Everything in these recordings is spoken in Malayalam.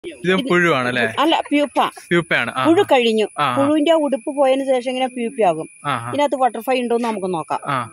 ഇത് പുഴുവാണല്ലേ അല്ല പ്യൂപ്പ പ്യൂപ്പയാണ് ആ പുഴു കഴിഞ്ഞു ആ. പുഴുവിന്റെ ആ ഉടുപ്പ് പോയതിനു ശേഷം ഇങ്ങനെ പ്യൂപ്പയാകും ആ ആ ഇതിനകത്ത് ബട്ടർഫ്ലൈ ഉണ്ടോ എന്ന് നമുക്ക് നോക്കാം ആ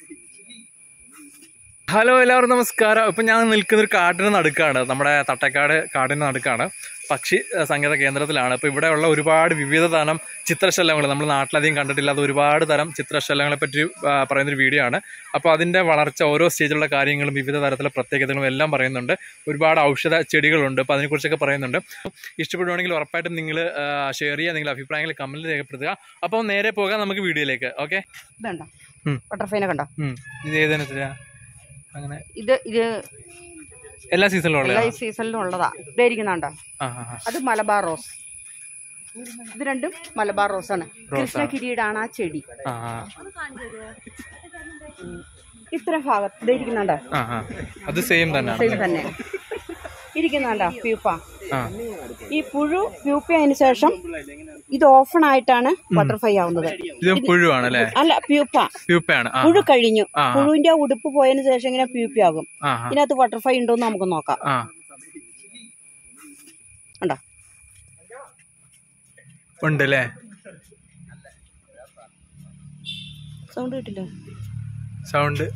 ഹലോ എല്ലാവർക്കും നമസ്കാരം ഇപ്പൊ ഞാൻ നിൽക്കുന്ന ഒരു കാടിന് നടുക്കാണ് നമ്മുടെ തട്ടക്കാട് കാടിന് നടുക്കാണ് പക്ഷി ഏഹ്, സങ്കേത കേന്ദ്രത്തിലാണ് ഇപ്പൊ ഇവിടെയുള്ള ഒരുപാട് വിവിധ തരം ചിത്രശലഭങ്ങൾ നമ്മൾ നാട്ടിലധികം കണ്ടിട്ടില്ലാത്ത ഒരുപാട് തരം ചിത്രശലഭങ്ങളെ പറ്റി ആ, പറയുന്നൊരു വീഡിയോ ആണ് അപ്പോൾ അതിന്റെ വളർച്ച ഓരോ സ്റ്റേജിലുള്ള കാര്യങ്ങളും വിവിധ തരത്തിലുള്ള പ്രത്യേകതകളും എല്ലാം പറയുന്നുണ്ട് ഒരുപാട് ഔഷധ ചെടികളുണ്ട് അപ്പോൾ അതിനെക്കുറിച്ചൊക്കെ പറയുന്നുണ്ട് ഇഷ്ടപ്പെടുവാണെങ്കിൽ ഉറപ്പായിട്ടും നിങ്ങൾ ഷെയർ ചെയ്യുക നിങ്ങളുടെ അഭിപ്രായങ്ങൾ കമന്റിൽ രേഖപ്പെടുത്തുക അപ്പോൾ നേരെ പോകാം നമുക്ക് വീഡിയോയിലേക്ക് ഓക്കെ ഇതുണ്ടോ ഉം. ബട്ടർഫ്ലൈനെ കണ്ടോ ഇത് ഏതിനത്തിലാ അങ്ങനെ ഇത് ഇത് എല്ലാ സീസണിലും എല്ലാ ഉള്ളതാ ഈ സീസണിലും ഉള്ളതാ ഇതായിരിക്കുന്നുണ്ടോ ആ ആ ആ. അത് മലബാർ റോസ് ഇത് രണ്ടും മലബാർ റോസ് ആണ് കൃഷ്ണകിരീടാണ് ആ ചെടി ആ ആ ഇത്ര ഭാഗത്ത് ഇതായിരിക്കുന്നുണ്ടോ ആ ആ അത് സെയിം തന്നെ സെയിം തന്നെ ഇരിക്കുന്നുണ്ടോ പ്യൂപ്പ ആ ഈ പുഴു പ്യൂപ്പയതിനു ശേഷം ഇത് ഓപ്പൺ ആയിട്ടാണ് ബട്ടർഫ്ലൈ ആവുന്നത് ഇത് പുഴുവാണല്ലേ അല്ല പ്യൂപ്പ പ്യൂപ്പയാണ് ആ പുഴു കഴിഞ്ഞു ആ. പുഴുവിന്റെ ആ ഉടുപ്പ് പോയതിനു ശേഷം ഇങ്ങനെ പ്യൂപ്പയാകും ആ ആ ഇതിനകത്ത് ബട്ടർഫ്ലൈ ഉണ്ടോ എന്ന് നമുക്ക് നോക്കാം ആ കണ്ടോ ഉണ്ട് അല്ലേ സൗണ്ട് കിട്ടില്ല സൗണ്ട്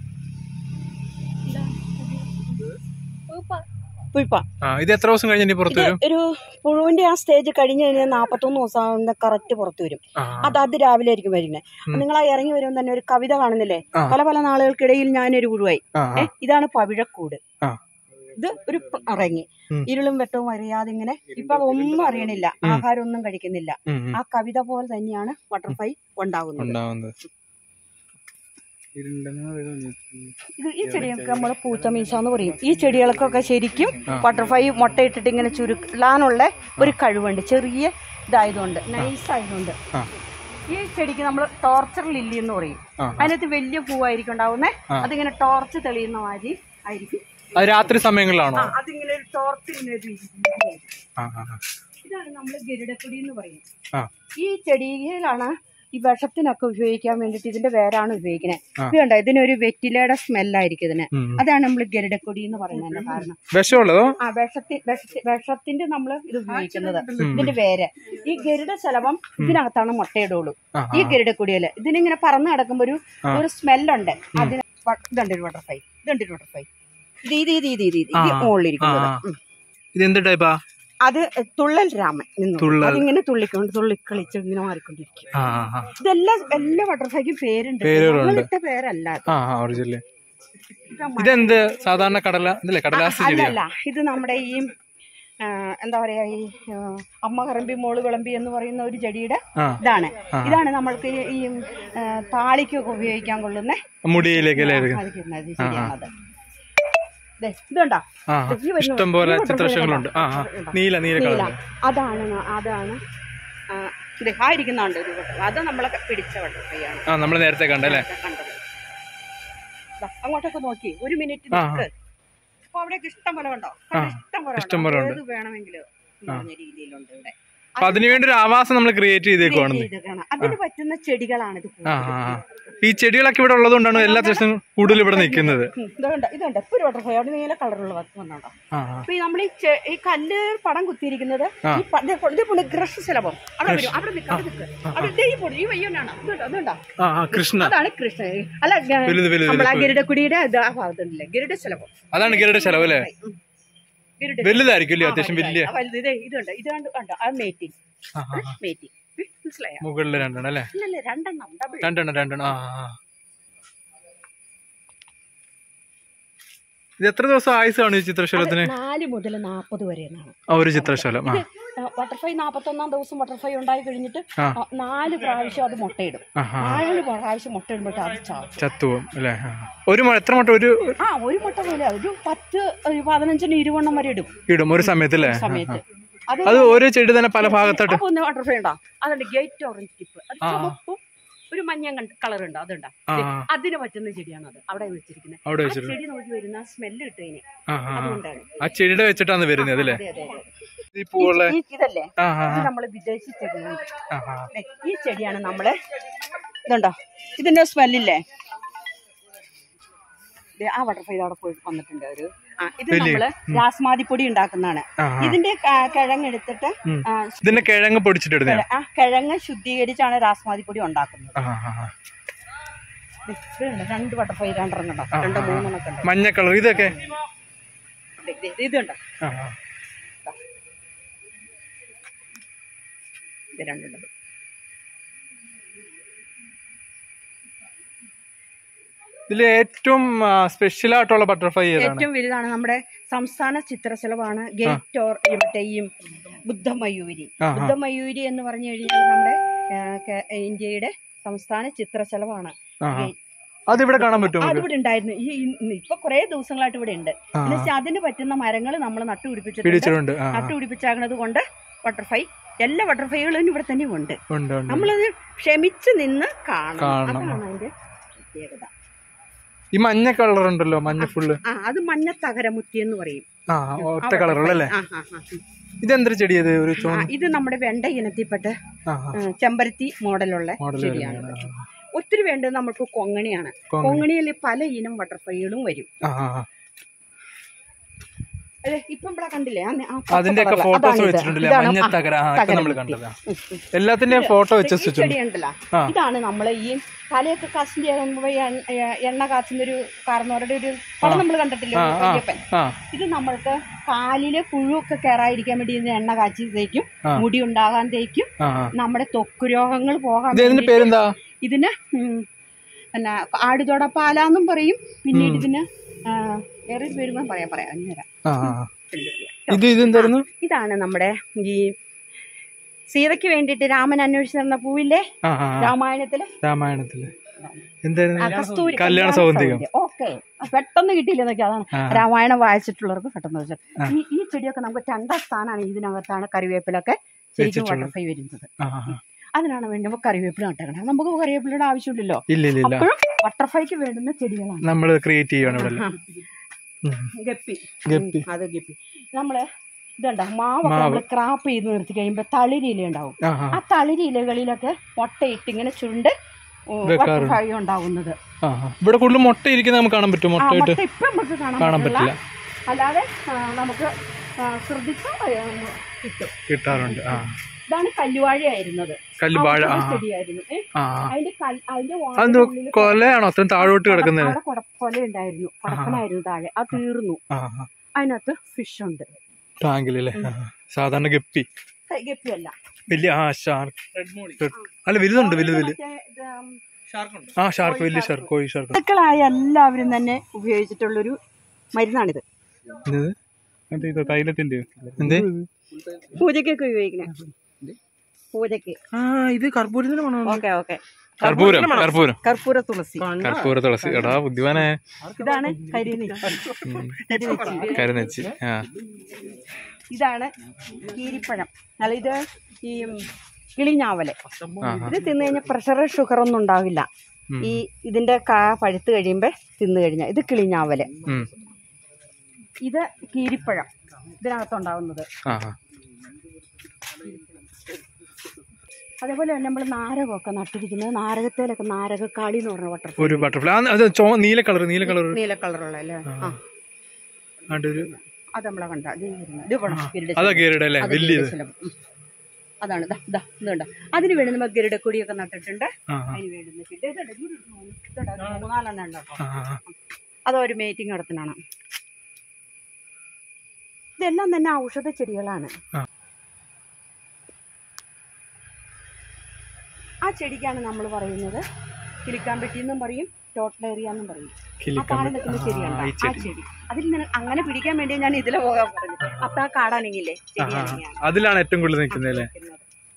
പുഴുപ്പ ആ ഇത് എത്ര ദിവസം കഴിഞ്ഞ് ഇനി പുറത്ത് ഇത് വരും ഒരു പുഴുവിന്റെ ആ സ്റ്റേജ് കഴിഞ്ഞ് കഴിഞ്ഞാൽ നാപ്പത്തൊന്ന് ദിവസം കറക്റ്റ് പുറത്തു വരും ആ അത് അത് രാവിലെ ആയിരിക്കും വരുന്നത് നിങ്ങൾ ആ ഇറങ്ങി വരുമ്പോൾ തന്നെ ഒരു കവിത കാണുന്നില്ലേ ആ. പല പല നാളുകൾക്കിടയിൽ ഞാനൊരു പുഴുവായി ആ ഏ, ഇതാണ് പവിഴക്കൂട് ആ ഇത് ഒരു പ- ഇറങ്ങി ഉം. ഇരുളും വെട്ടവും അറിയാതെ ഇങ്ങനെ ഇപ്പൊ അതൊന്നും അറിയണില്ല ആഹാരം ഒന്നും കഴിക്കുന്നില്ല ഉം, ഉം. ആ കവിത പോലെ തന്നെയാണ് ബട്ടർഫ്ലൈ ഉണ്ടാകുന്നത് ഉണ്ടാവുന്നത് ഇത് ഈ ചെടികൾക്ക് നമ്മൾ പൂച്ചമീശ എന്ന് പറയും ഈ ചെടികൾക്കൊക്കെ ശരിക്കും ബട്ടർഫ്ലൈ മുട്ടയിട്ടിട്ട് ഇങ്ങനെ ചുരുക്കാനുള്ള ഒരു കഴിവുണ്ട് ചെറിയ ഇതായതുകൊണ്ട് നൈസ് ആയതുകൊണ്ട് ആ ഈ ചെടിക്ക് നമ്മൾ ടോർച്ചർ ലില്ലി എന്ന് പറയും ആ. അതിനകത്ത് വലിയ പൂവായിരിക്കും ഉണ്ടാവുന്നേ അതിങ്ങനെ ടോർച്ച് തെളിയുന്ന മാതിരി ആയിരിക്കും അത് രാത്രി സമയങ്ങളിലാണോ ആ, അതിങ്ങനെ ഒരു ടോർച്ച് ഇങ്ങനെ ഒരു ഇരിക്കുന്നതായിരിക്കും. ആ ആ ആ. ഇതാണ് നമ്മൾ ഗരുഡക്കൊടി എന്ന് പറയും ആ ഈ ചെടിയിലാണ് ഈ വിഷത്തിനൊക്കെ ഉപയോഗിക്കാൻ വേണ്ടിയിട്ട് ഇതിന്റെ വേരാണ് ഉപയോഗിക്കുന്നത് ആ. ഇത് കണ്ടോ ഇതിനൊരു വെറ്റിലയുടെ സ്മെല്ലായിരിക്കും ഇതിന് ഉം. അതാണ് നമ്മൾ ഗരുഡക്കൊടി എന്ന് പറയുന്നതിന്റെ കാരണം വിഷമുള്ളതോ ആ വിഷത്തി വിഷത്തി വിഷത്തിന്റെ നമ്മൾ ഇത് ഉപയോഗിക്കുന്നത് ഇതിന്റെ വേര് ഈ ഗരുഡ ശലഭം ഇതിനകത്താണ് മുട്ടയിടുള്ളൂ ആ ഈ ഗരുഡക്കൊടിയില് ഇതിനിങ്ങനെ പറന്ന് കിടക്കുമ്പോ ഒരു ഒരു സ്മെല്ലുണ്ട് അതിന് വ- ഇതുണ്ട് ഒരു ബട്ടർഫ്ലൈ ഇതുണ്ട് ഒരു ബട്ടർഫ്ലൈ ഇത് ഇത് ഇത് ഇത് ഇത് ഇത് ഇത് മുകളിലിരിക്കുന്നത് ആ. ഉം. ഇത് എന്ത് ടൈപ്പാ അത് തുള്ളൽ രാമൻ നിന്നു തുള്ളൽ. അതിങ്ങനെ തുള്ളിക്കൊണ്ട് തുള്ളിക്കളിച്ച് ഇങ്ങനെ മാറിക്കൊണ്ടിരിക്കും ആ ആ ആ. ഇതെല്ലാം എല്ലാ ബട്ടർഫ്ലൈക്കും പേരുണ്ട് പേരുകളുണ്ട്. നമ്മളിട്ട പേരല്ല അത്. ആ ആ ഒറിജിനല് ഇത് ഇതെന്ത് സാധാരണ കടല ഇതല്ലേ കടലാസ് ചെടിയാ അല്ലല്ല ഇത് നമ്മുടെ ഈ ആ, എന്താ പറയാ ഈ ആ, അമ്മ കറമ്പി മോള് വിളമ്പി എന്ന് പറയുന്ന ഒരു ചെടിയുടെ ആ ഇതാണ് ഇതാണ് നമ്മൾക്ക് ഈ ആ, താളിക്കൊക്കെ ഉപയോഗിക്കാൻ കൊള്ളുന്ന മുടിയിലേക്ക് അല്ലേ ഇത്? സാധിക്കുന്നത് ശരിയാണത് ദേ, ഇതുണ്ടോ ആ ദേ, ഈ വരുന്ന- ഇഷ്ടം പോലെ ഈ butterfly ചിത്രശങ്ങളുണ്ട് ആ ആ ഉണ്ടോ? നീല നീല നീല കളർ അതാണ് ന- അതാണ് ആ, ഇത് ആ ഇരിക്കുന്നുണ്ട് ഒരു butterfly. അത് നമ്മളെ പിടിച്ച ബട്ടർഫ്ലൈയാണ് ആ നമ്മൾ നേരത്തെ കണ്ടല്ലേ കണ്ടത് ദാ, അങ്ങോട്ടൊക്കെ നോക്കി ഒരു മിനിറ്റ് ആ, നിൽക്ക് അപ്പൊ അവിടെയൊക്കെ ഇഷ്ടം പോലെ കണ്ടോ കണ്ടോ? ഇഷ്ടം പോലെ ഇഷ്ടം കണ്ടോ? പോലെ ഉണ്ട്. ഏത് വേണമെങ്കിലും എന്ന് പറഞ്ഞ രീതിയിലുണ്ട് ഇവിടെ അപ്പൊ അതിനുവേണ്ടി ഒരു ആവാസം നമ്മൾ ക്രിയേറ്റ് ചെയ്തേക്കുവാണ് ഇത് കാണാം. അതിന് പറ്റുന്ന ചെടികളാണ് ഇത് ആ ആ ആ. ഈ ചെടികളൊക്കെ ഇവിടെ ഉള്ളതുകൊണ്ടാണ് എല്ലാ ദിവസവും കൂടുതൽ ഇവിടെ നിൽക്കുന്നത് ഉം, ഇതുണ്ട് ഇതുണ്ട് ഇപ്പൊ ഒരു ബട്ടർഫ്ലൈ അവിടെ നീല കളറുള്ള വന്നുണ്ടോ ആ ആ. അപ്പൊ ഈ നമ്മൾ ഈ ചെ- ഈ കല്ല് പടം കുത്തിയിരിക്കുന്നത് ഈ പ- ദേ ഇത് പുള്ളി ഗ്രഷ് ശലഭം അവിടെ വരും അവിടെ നിൽക്ക് അവിടെ നിൽക്ക് അവിടെ ദേ ഈ പൊടി ഈ വയ്യോനാണ് ഇതുണ്ടോ ഇതുണ്ടോ ആ ആ കൃഷ്ണ അതാണ് കൃഷ്ണ അല്ല ഗ- വലുത് വലുത് നമ്മളെ ഗരുഡക്കുടിയുടെ ഇത് ആ ഭാഗത്തുണ്ടല്ലേ ഗരുഡ ശലഭം അതാണ് ഗരുഡ ചെലവ് അല്ലേ ഉം. ഗരുഡ വലുതായിരിക്കും അല്ലേ അത്യാവശ്യം വലിയ ആ, വലുത് ഇതേ ഇതുണ്ട് ഇതുണ്ട് കണ്ടോ ആ മേറ്റിംഗ് ആ, ആ, ആ. മേറ്റിംഗ് മനസ്സിലായോ മുകളിൽ രണ്ടെണ്ണം അല്ലേ ഇല്ലല്ലേ രണ്ടെണ്ണം ഡബിൾ രണ്ടെണ്ണം രണ്ടെണ്ണം ആ ആ, ആ. ഇത് എത്ര ദിവസം ആയുസാണ് ഈ ചിത്രശലത്തിന് നാല് മുതൽ നാൽപ്പത് വരെ എന്നാണ് ആ ഒരു ചിത്രശലം ആ ബട്ടർഫ്ലൈ നാൽപ്പത്തൊന്നാം ദിവസം ബട്ടർഫ്ലൈ ഉണ്ടായി കഴിഞ്ഞിട്ട് ആ. ആ, നാല് പ്രാവശ്യം അത് മുട്ടയിടും ആഹാ. നാല് പ്രാവശ്യം മുട്ടയിടുമ്പോഴത്തെ അത് ചാവും ചത്തുപോകും അല്ലേ ആ. ഒരു മ- എത്ര മുട്ട ഒരു ആ ഒരു മുട്ട പോലെ ഒരു പത്ത് ഒരു പതിനഞ്ചിന് ഇരുവണ്ണം വരെ ഇടും ഇടും ഒരു സമയത്തല്ലേ സമയത്ത് അത് അത് ഓരോ ചെടി തന്നെ പല ഭാഗത്തായിട്ട് അപ്പൊ ഒന്ന് ബട്ടർഫ്ലൈ ഉണ്ടോ അതുണ്ട് ഗേറ്റ് ഓറഞ്ച് ടിപ്പ് അത് ചുവപ്പും ഒരു മഞ്ഞ കളർ ഉണ്ട് അതുണ്ടോ ആ ദേ, ആ. അതിന് പറ്റുന്ന ചെടിയാണ് അത് അവിടെ വെച്ചിരിക്കുന്നത് അവിടെ ആ വെച്ചിട്ട് ചെടി നോക്കി വരുന്ന സ്മെല്ല് കിട്ടുന്നതിന് ആ ആ ആ. അതുകൊണ്ടാണ് ആ ചെടിയുടെ വെച്ചിട്ടാണ് വരുന്നത് അല്ലേ അതെ അതെ അതെ ഈ പൂവുള്ള ഈ- ഇതല്ലേ ആ ആ ഇത് നമ്മൾ വിദേശി ചെടിയാണ് ആ ആ ദേ, ഈ ചെടിയാണ് നമ്മള് ഇതുണ്ടോ ഇതിന്റെ സ്മെല്ലില്ലേ ദേ, ആ ബട്ടർഫ്ലൈ അവിടെ പോയി വന്നിട്ടുണ്ട് ഒരു ആ ഇത് നമ്മള് രാസ്മാതിപ്പൊടി ഉണ്ടാക്കുന്നതാണ് ആ, ആ. ഇതിന്റെ ക- കിഴങ്ങെടുത്തിട്ട് ഉം. ആ, ഇതിന്റെ കിഴങ്ങ് പൊടിച്ചിട്ടിടുന്ന ആ കിഴങ്ങ് ശുദ്ധീകരിച്ചാണ് രാസ്മാതിപ്പൊടി ഉണ്ടാക്കുന്നത് ഇത് ഇതുണ്ട്, രണ്ട് ബട്ടർഫ്ലൈ രണ്ടെണ്ണം കണ്ടോ രണ്ട് മൂന്നെണ്ണം കണ്ടോ മഞ്ഞ കളർ ഇതൊക്കെ ഇത് ഇത് ഇത് കണ്ടോ ആ, ആ. ഇത് രണ്ടുണ്ട് ഇതില് ഏറ്റവും സ്പെഷ്യൽ ആയിട്ടുള്ള ബട്ടർഫ്ലൈ ഏതാണ് ഏറ്റവും വലുതാണ് നമ്മുടെ സംസ്ഥാന ചിത്രശലഭമാണ് ഗേറ്റ് ഓർ മറ്റേ ഈ ബുദ്ധമയൂരി ആഹാ. ബുദ്ധമയൂരി എന്ന് പറഞ്ഞു കഴിഞ്ഞാൽ നമ്മുടെ ആ, കേ- ഇന്ത്യയുടെ സംസ്ഥാന ചിത്രശലഭമാണ് ആ, ആ. അതിവിടെ കാണാൻ പറ്റുമോ നമുക്ക് അതിവിടെ ഉണ്ടായിരുന്നു ഈ ഇന്ന് ഇപ്പൊ കുറെ ദിവസങ്ങളായിട്ട് ഇവിടെ ഉണ്ട് ആ, എന്ന് വെച്ചാൽ അതിന് പറ്റുന്ന മരങ്ങൾ നമ്മൾ നട്ടുപിടിപ്പിച്ചിട്ടുണ്ട് പിടിച്ചിട്ടുണ്ട് ആ, ആ. നട്ടുപിടിപ്പിച്ചാകുന്നത് കൊണ്ട് ബട്ടർഫ്ലൈ എല്ലാ ബട്ടർഫ്ലൈകളും ഇവിടെ തന്നെ ഉണ്ട് ഉണ്ട് ഉണ്ട് നമ്മളത് ക്ഷമിച്ച് നിന്ന് കാണണം കാണണം. അതാണ് അതിന്റെ പ്രത്യേകത ഈ മഞ്ഞ കളർ ഉണ്ടല്ലോ മഞ്ഞ ഫുള്ള് ആ അത് മഞ്ഞ തകരമുത്തി എന്ന് പറയും ആ ഒറ്റ കളറുള്ളല്ലേ ആ, ആ, ആ. ഇതെന്തൊരു ചെടിയത് ഒരു ആ, ചോന്ന ഇത് നമ്മുടെ വെണ്ട ഇനത്തിൽപ്പെട്ട് ആ, ആ. ആ, ചെമ്പരത്തി മോഡലുള്ള മോഡൽ ചെടിയാണ് വരുന്നതാണ്. ഒത്തിരി വേണ്ടത് നമുക്ക് കൊങ്ങണിയാണ് കൊങ്ങണി. കൊങ്ങണിയിൽ പല ഇനം ബട്ടർഫ്ലൈകളും വരും ആ, ആ, ആ. അതെ ഇപ്പം ഇവിടെ കണ്ടില്ലേ ആ, ആ പച്ച അതിന്റെയൊക്കെ കളറിലെ. ഫോട്ടോസ് അതാണിത്. വെച്ചിട്ടുണ്ടല്ലേ ഇതാണ് മഞ്ഞ ആ, തകര ആ ഇപ്പൊ നമ്മൾ തകരമുത്തി. കണ്ടതാ ഉം, ഉം. എല്ലാത്തിന്റെയും ഫോട്ടോ വെച്ച് ഈ വെച്ചിട്ടുണ്ട് ചെടി ഉണ്ടല്ലോ ആ. ഇതാണ് നമ്മൾ ഈ തലയൊക്കെ കാശിന്റെ എണ്ണ കാച്ചുന്ന ഒരു കാരണവരുടെ ഒരു പടം നമ്മൾ കണ്ടിട്ടില്ലേ ആ, ആ. അയ്യപ്പൻ ആ ഇത് നമ്മൾക്ക് കാലില് പുഴുവൊക്കെ കയറാതിരിക്കാൻ വേണ്ടി ഇതിന് എണ്ണ കാച്ചി തേക്കും ആ. മുടി ഉണ്ടാകാൻ തേക്കും ആ ആ. നമ്മുടെ ത്വക്ക് രോഗങ്ങൾ പോകാൻ ഇത് ഇതിന്റെ വേണ്ടി പേരെന്താ ഇതിന് ഉം, പിന്നെ ആടുതൊടപ്പാലാന്നും പറയും പിന്നീട് ഇതിന് ആ, വേറെ ഒരു പേരും കൂടെ പറയാം പറയാം അന്നേരം ആ ആ, ആ. ഇത് ഇതെന്തായിരുന്നു ഇതാണ് നമ്മുടെ ഈ സീതയ്ക്ക് വേണ്ടിയിട്ട് രാമൻ അന്വേഷിച്ച് നടന്ന പൂവില്ലേ ആ ആ ആ. രാമായണത്തില് രാമായണത്തില് എന്തായിരുന്നു ആ, കസ്തൂരി കല്യാണ സൗന്ദര്യം ഓക്കെ പെട്ടെന്ന് കിട്ടിയില്ലെന്നൊക്കെ അതാണ് ആ. രാമായണം വായിച്ചിട്ടുള്ളവർക്ക് പെട്ടെന്ന് വെച്ചാൽ ഈ ഈ ചെടിയൊക്കെ നമുക്ക് രണ്ടാം സ്ഥാനമാണ് ഇതിനകത്താണ് കറിവേപ്പിലൊക്കെ ശരിക്കും വെച്ചിട്ടുള്ളത്. ബട്ടർഫ്ലൈ വരുന്നത് ആ ആ, ആ. അതിനാണ് വേണ്ടി നമുക്ക് കറിവേപ്പില നട്ടേക്കണം നമുക്ക് കറിവേപ്പിലയുടെ ആവശ്യമില്ലല്ലോ ഇല്ല ഇല്ല ഇല്ല അപ്പോഴും ബട്ടർഫ്ലൈക്ക് വേണ്ടുന്ന ചെടികളാണ് നമ്മൾ ക്രിയേറ്റ് ചെയ്യണം ഇവിടെ ആ. ഉം. Guppy guppy. ഉം, അത് ഗപ്പി നമ്മള് ഇതുണ്ട മാവൊക്കെ നമ്മൾ ക്രാപ്പ് ചെയ്ത് നിർത്തി കഴിയുമ്പോൾ തളിരി ഇല ഉണ്ടാവും ആ ആ ആ തളിരി ഇലകളിലൊക്കെ മുട്ടയിട്ട് ഇങ്ങനെ ചുരുണ്ട് വെക്കാറുണ്ട്. ബട്ടർഫ്ലൈ ഉണ്ടാവുന്നത് ആ ആ. ഇവിടെ കൂടുതൽ മുട്ട ഇരിക്കുന്നത് നമുക്ക് കാണാൻ പറ്റും ആ മുട്ടയിട്ട് മുട്ട ഇപ്പം നമുക്ക് കാണാൻ കാണാൻ പറ്റില്ല പറ്റില്ല അല്ലാതെ ആ, നമുക്ക് ആ, ശ്രദ്ധിച്ചാൽ ആ, കിട്ടും കിട്ടാറുണ്ട് ആ ഇതാണ് കല്ലുവാഴയായിരുന്നത് കല്ലുവാഴ ആ ഔഷധ ചെടിയായിരുന്നു ഏ, ആ ആ. അതിന്റെ കൽ- അതിന്റെ അതെന്തോ വാഴയുടെ കൊലയാണോ അത്രയും താഴോട്ട് കിടക്കുന്നത് അവിടെ കൊട- കൊല ഉണ്ടായിരുന്നു പടക്കനായിരുന്നു താഴെ അത് തീർന്നു ആ ആ. അതിനകത്ത് ഫിഷ് ഉണ്ട് ടാങ്കിലല്ലേ ആ. സാധാരണ ഗപ്പി ഗപ്പിയല്ല വലിയ ആ ഷാർക്ക് അല്ല വലുതുണ്ട് വലുത് വലുത് മറ്റേ ഇത്, ഉം, ആ ഷാർക്ക് വലിയ ഷാർക്ക് കോഴി ഷാർക്ക് പശുക്കളായ എല്ലാവരും തന്നെ ഉപയോഗിച്ചിട്ടുള്ളൊരു മരുന്നാണിത് ഇത് തൈലത്തിന്റെ എന്ത് പൂജക്കൊക്കെ ഉപയോഗിക്കണേ പൂജക്ക് ആ ഇത് കർപ്പൂരത്തിന് മണം ഓക്കെ ഓക്കെ കർപ്പൂരം കർപ്പൂരം കർപ്പൂര തുളസി കർപ്പൂര തുളസി എടാ ബുദ്ധിമാനെ ഇതാണ് കരിനി കരുന്നച്ചി ആ ഇതാണ് കീരിപ്പഴം അല്ല ഇത് ഈ കിളിഞ്ഞാവല് ആഹാ. ഇത് തിന്നു കഴിഞ്ഞാൽ പ്രഷർ ഷുഗർ ഒന്നും ഉണ്ടാവില്ല ഉം. ഈ ഇതിന്റെ കാ പഴുത്ത് കഴിയുമ്പോൾ തിന്നു കഴിഞ്ഞാൽ ഇത് കിളിഞ്ഞാവല് ഉം. ഇത് കീരിപ്പഴം ഇതിനകത്തുണ്ടാവുന്നത് ആ ആ. അതേപോലെ തന്നെ നമ്മൾ നാരകമൊക്കെ നട്ടിരിക്കുന്നത് നാരകത്തേലൊക്കെ നാരകക്കാളി എന്ന് പറഞ്ഞ വട്ടർ ഒരു ബട്ടർഫ്ലൈ അത് ചോ നീല കളർ നീല കളർ നീല കളറുള്ള അല്ലേ ആ ഒരു അത് നമ്മളെ കണ്ട ഇത് വരുന്നത്. ഇത് വേണം ഗരുഡ അതാ കേറിയുടെ അല്ലേ അത് വലിയത് ഗരുഡശലഭം. ഉം. അതാണ് ദാ ഇതാ ഇതുണ്ട് അതിന് വേണ്ടി നമ്മൾ ഗരുഡക്കൊടിയൊക്കെ നട്ടിട്ടുണ്ട് ആ ആ. അതിന് വേണ്ടുന്ന പിന്നെ ഇതുണ്ട്, ഇത് ഇതുണ്ട്, ഇത് മൂന്നാലെണ്ണം ഉണ്ട് കേട്ടോ ആ, ആ. അതൊരു മീറ്റിംഗ് നടത്തുന്നതാണ് ഇതെല്ലാം തന്നെ ഔഷധ ചെടികളാണ് ആ. ആ ചെടിക്കാണ് നമ്മൾ പറയുന്നത് കിളിക്കാമ്പെട്ടി എന്നും പറയും ടോട്ടലേറിയ എന്നും പറയും ആ കിളിക്കമ്പ്. താഴെ നിൽക്കുന്ന ആ, ചെടിയുണ്ട് ഈ ആ ചെടി. ചെടി അതിൽ നിന്ന് അങ്ങനെ പിടിക്കാൻ വേണ്ടി ഞാൻ ഇതിലെ പോകാൻ പറഞ്ഞു അപ്പൊ ആ കാടാണെങ്കിലേ ആ, ആ. ചെടിയാണെങ്കിലാണ് അതിലാണ് ഏറ്റവും കൂടുതൽ നിൽക്കുന്നത് അല്ലേ നിൽക്കുന്നത്.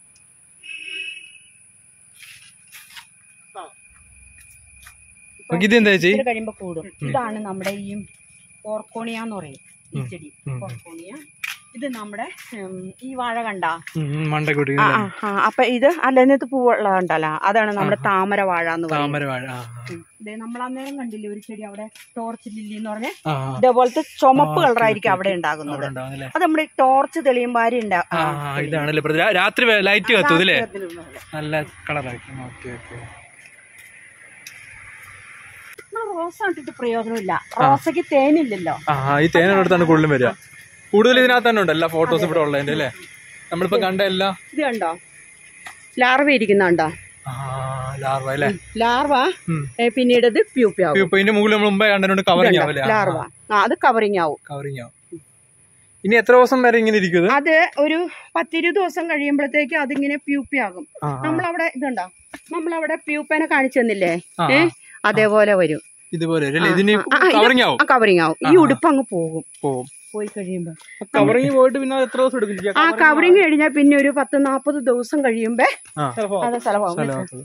നമുക്ക് ഇതെന്താ ചേച്ചി ഇത് കഴിയുമ്പോ കൂടും ഇതാണ് നമ്മുടെ ഈ ഓർക്കോണിയ എന്ന് പറയും ഈ ചെടി ഉം. ഓർക്കോണിയ ഇത് നമ്മുടെ ഉം, ഈ വാഴ കണ്ട മണ്ട കൂടി ആ ആ, ആ അപ്പൊ ഇത് അല്ല ഇതിനകത്ത് പൂവുള്ള കണ്ടല്ലോ അതാണ് നമ്മുടെ താമര വാഴ എന്ന് പറയുന്നത് താമര വാഴ ആ, ഉം. ദേ നമ്മൾ അന്നേരം കണ്ടില്ലേ ഒരു ചെടി അവിടെ ടോർച്ച് ലില്ലി എന്ന് പറഞ്ഞ ആ. ആ, ഇതേപോലത്തെ ചുമപ്പ് ആ, കളറായിരിക്കും ഓക്കേ, അവിടെ ഓക്കേ. ഉണ്ടാകുന്നത് അവിടെ ഉണ്ടാവുന്നല്ലേ അത് നമ്മുടെ ടോർച്ച് തെളിയുമ്പോൾ ആരും ഉണ്ടാ ആ ആ, ഇതാണല്ലേ പ്രതി- രാ- രാത്രി ലൈറ്റ് കത്തും ഇതില്ലേ നല്ല കളറായിരിക്കും ഓക്കെ ഓക്കെ നമ്മൾ റോസ ഇട്ടിട്ട് പ്രയോജനമില്ല റോസയ്ക്ക് തേനില്ലല്ലോ ആ ഈ തേനെടുത്താണ് കൂടുതലും വരിക കൂടുതൽ ഇതിനകത്ത് തന്നെ ഉണ്ട് എല്ലാ ഫോട്ടോസ് ഇവിടെ ഉള്ളതിന്റെ അല്ലേ നമ്മളിപ്പോ കണ്ട എല്ലാ ഇത് കണ്ടോ ലാർവ ഇരിക്കുന്നുണ്ടോ ആ ലാർവ അല്ലേ ലാർവ ഉം. ഏ, പിന്നീട് ഇത് പ്യൂപ്പ ആവും ഇപ്പൊ ഇതിന്റെ മുകളിൽ നമ്മൾ മുമ്പേ കണ്ടിട്ടുണ്ട് കവറിങ് ആവും അല്ലേ ലാർവ ആ അത് കവറിങ് ആവും കവറിങ് ആവും ഇനി എത്ര ദിവസം വരെ ഇങ്ങനെ ഇരിക്കും ഇത് അത് ഒരു പത്തിരുപത് ദിവസം കഴിയുമ്പോഴത്തേക്ക് അതിങ്ങനെ പ്യൂപ്പയാകും ആ, ആ. നമ്മളവിടെ ഇതുണ്ടോ നമ്മളവിടെ പ്യൂപ്പനെ കാണിച്ചു തന്നില്ലേ ആ, ഏ അതേപോലെ വരും ഇതുപോലെ അല്ലേ ഇതിന് ആ, ആ, ഇത് കവറിങ് ആവും ആ കവറിങ് ആവും ഈ ഉടുപ്പ് അങ്ങ് പോകും പോവും പോയി കഴിയുമ്പോ കവറിങ് പോയിട്ട് പിന്നെ അത് എത്ര ദിവസം എടുക്കും ആ കവറിങ് കഴിഞ്ഞാൽ പിന്നെ ഒരു പത്ത് നാപ്പത് ദിവസം കഴിയുമ്പോ ആ അത് സ്ഥലമാവും സ്ഥലമാകുന്നത്.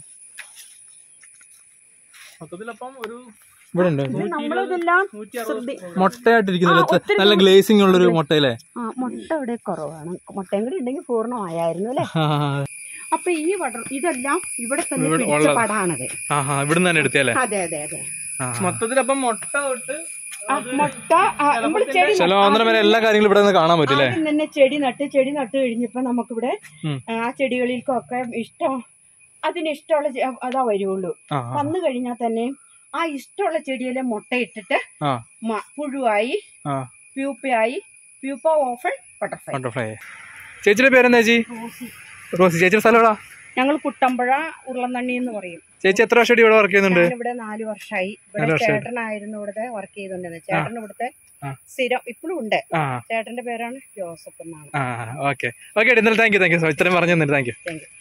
മൊത്തത്തിലപ്പം ഒരു ഇവിടെ ഉണ്ട് നമ്മളിതെല്ലാം ശ്രദ്ധി മുട്ടയായിട്ടിരിക്കുന്നില്ല നല്ല ഗ്ലേസിംഗ് ഉള്ളൊരു മുട്ടയില്ലേ ആ മുട്ട ഇവിടെ കുറവാണ് മുട്ടയും കൂടി ഉണ്ടെങ്കിൽ പൂർണ്ണമായായിരുന്നു അല്ലേ അപ്പൊ ഈ വടർ ഇതെല്ലാം ഇവിടെ തന്നെ ഇവിടെ പിടിച്ച ഉള്ളത്. പടാണത് ആ ആ ഇവിടുന്ന് തന്നെ എടുത്തല്ലേ അതെ അതെ അതെ മൊത്തത്തിലപ്പം മുട്ട തൊട്ട് ആ മുട്ട ആ, നമ്മള് ചെടി ചില ഒന്നര വരെ എല്ലാ കാര്യങ്ങളും ഇവിടെ നിന്ന് കാണാൻ പറ്റില്ലേ ആദ്യം തന്നെ ചെടി നട്ട് ചെടി നട്ട് കഴിഞ്ഞപ്പോ നമുക്കിവിടെ ഉം. ആ ചെടികളിൽക്കൊക്കെ ഇഷ്ടം അതിന് ഇഷ്ടമുള്ള ചെ- അതാ വരുള്ളൂ ആ ആ, വന്നു കഴിഞ്ഞാൽ തന്നെ ആ ഇഷ്ടമുള്ള ചെടിയിലെ മുട്ടയിട്ടിട്ട് ആ മ- പുഴുവായി ആ പ്യൂപ്പയായി പ്യൂപ്പ ഓഫൺ ബട്ടർഫ്ലൈ ബട്ടർഫ്ലൈ ചേച്ചിയുടെ പേരെന്താ ചേച്ചി റോസി ചേച്ചിയുടെ സ്ഥലം എവിടാ ഞങ്ങൾ കുട്ടമ്പഴ ഉരുളന്നണ്ണി എന്ന് പറയും ചേച്ചി എത്ര വർഷമായിട്ട് ഇവിടെ വർക്ക് ചെയ്യുന്നുണ്ട് ഞാനിവിടെ നാല് വർഷമായി നാല് ഇവിടെ വർഷമായിട്ട്. ചേട്ടനായിരുന്നു ഇവിടുത്തെ വർക്ക് ചെയ്തോണ്ടിരുന്നത് ചേട്ടൻ ഇവിടുത്തെ ആ. സ്ഥിരം ഇപ്പോഴും ഉണ്ട് ആ ചേട്ടന്റെ പേരാണ് ജോസഫ് എന്നാണ് ആ ഓക്കെ ഓക്കെ ഇന്നലെ താങ്ക് യു താങ്ക് യു ഇത്രയും പറഞ്ഞു തന്നിട്ട് താങ്ക് യു താങ്ക് യു